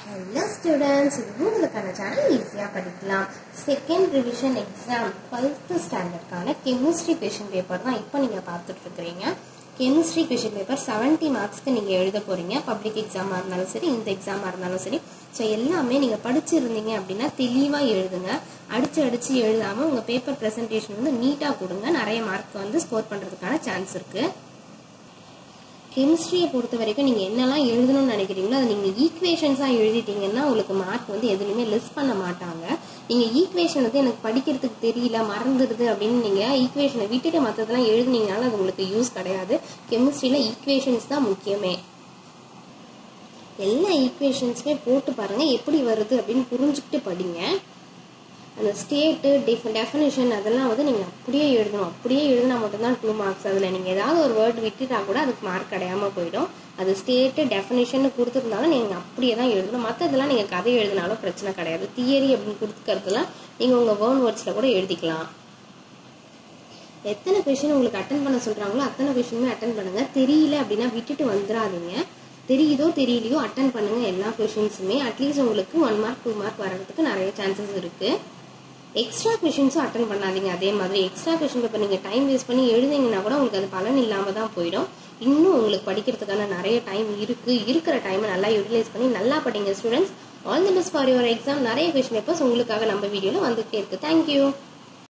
hello students இது உங்களுக்கான channel ஈஸியாக படிக்கலாம் செகண்ட் ரிவிஷன் எக்ஸாம் டுவெல்த்து ஸ்டாண்டர்ட்கான கெமிஸ்ட்ரி கொஷின் பேப்பர் தான் இப்போ நீங்கள் பார்த்துட்டு இருக்கிறீங்க கெமிஸ்ட்ரி கொஷின் பேப்பர் 70 மார்க்ஸ்க்கு நீங்கள் எழுத போகிறீங்க பப்ளிக் எக்ஸாமாக இருந்தாலும் சரி இந்த எக்ஸாமாக இருந்தாலும் சரி ஸோ எல்லாமே நீங்கள் படிச்சிருந்தீங்க அப்படின்னா தெளிவாக எழுதுங்க அடிச்சு அடிச்சு எழுதாமல் உங்கள் பேப்பர் ப்ரெசன்டேஷன் வந்து நீட்டாக கொடுங்க நிறைய மார்க் வந்து ஸ்கோர் பண்ணுறதுக்கான சான்ஸ் இருக்குது கெமிஸ்ட்ரியை பொறுத்த வரைக்கும் நீங்கள் என்னெல்லாம் எழுதணும்னு நினைக்கிறீங்களோ அதை நீங்கள் ஈக்குவேஷன்ஸாக எழுதிட்டீங்கன்னா உங்களுக்கு மார்க் வந்து எதுலையுமே லெஸ் பண்ண மாட்டாங்க நீங்கள் ஈக்குவேஷன் வந்து எனக்கு படிக்கிறதுக்கு தெரியல மறந்துடுது அப்படின்னு நீங்கள் ஈக்குவேஷனை விட்டுட்டு மற்றதெல்லாம் எழுதுனீங்கனாலும் அது உங்களுக்கு யூஸ் கிடையாது கெமிஸ்ட்ரியில் ஈக்குவேஷன்ஸ் தான் முக்கியமே எல்லா ஈக்குவேஷன்ஸுமே போட்டு பாருங்கள் எப்படி வருது அப்படின்னு புரிஞ்சுக்கிட்டு படிங்க அந்த ஸ்டேட்டு டிஃப் டெஃபினேஷன் அதெல்லாம் வந்து நீங்கள் அப்படியே எழுதணும் அப்படியே எழுதினா மட்டும்தான் டூ மார்க்ஸ் அதில் நீங்கள் ஏதாவது ஒரு வேர்ட் விட்டுட்டா கூட அதுக்கு மார்க் கிடையாம போயிடும் அது ஸ்டேட்டு டெஃபினேஷன் கொடுத்துருந்தாலும் நீங்கள் அப்படியே தான் எழுதணும் மற்றதெல்லாம் நீங்கள் கதை எழுதினாலும் பிரச்சனை கிடையாது தியரி அப்படின்னு கொடுத்துக்கிறதுலாம் நீங்கள் உங்கள் வேர்ன் வேர்ட்ஸில் கூட எழுதிக்கலாம் எத்தனை கொஷின் உங்களுக்கு அட்டன் பண்ண சொல்கிறாங்களோ அத்தனை கொஷினுமே அட்டன் பண்ணுங்கள் தெரியல அப்படின்னா விட்டுட்டு வந்துடாதீங்க தெரியுதோ தெரியலையோ அட்டன் பண்ணுங்க எல்லா கொஷின்ஸுமே அட்லீஸ்ட் உங்களுக்கு ஒன் மார்க் டூ மார்க் வர்றதுக்கு நிறைய சான்சஸ் இருக்கு எக்ஸ்ட்ரா கொஷின்ஸும் அட்டன் பண்ணாதீங்க அதே மாதிரி எக்ஸ்ட்ரா கொஷின் பேப்பர் நீங்கள் டைம் வேஸ்ட் பண்ணி எழுதிங்கன்னா கூட உங்களுக்கு அது பலன் இல்லாமல் தான் போயிடும் இன்னும் உங்களுக்கு படிக்கிறதுக்கான நிறைய டைம் இருக்கு இருக்கிற டைமை நல்லா யூட்டிலைஸ் பண்ணி நல்லா படிங்க students all the best for your exam நிறைய கொஷின் பேப்பர்ஸ் உங்களுக்காக நம்ம வீடியோவில் வந்துகிட்டே இருக்கு தேங்க்யூ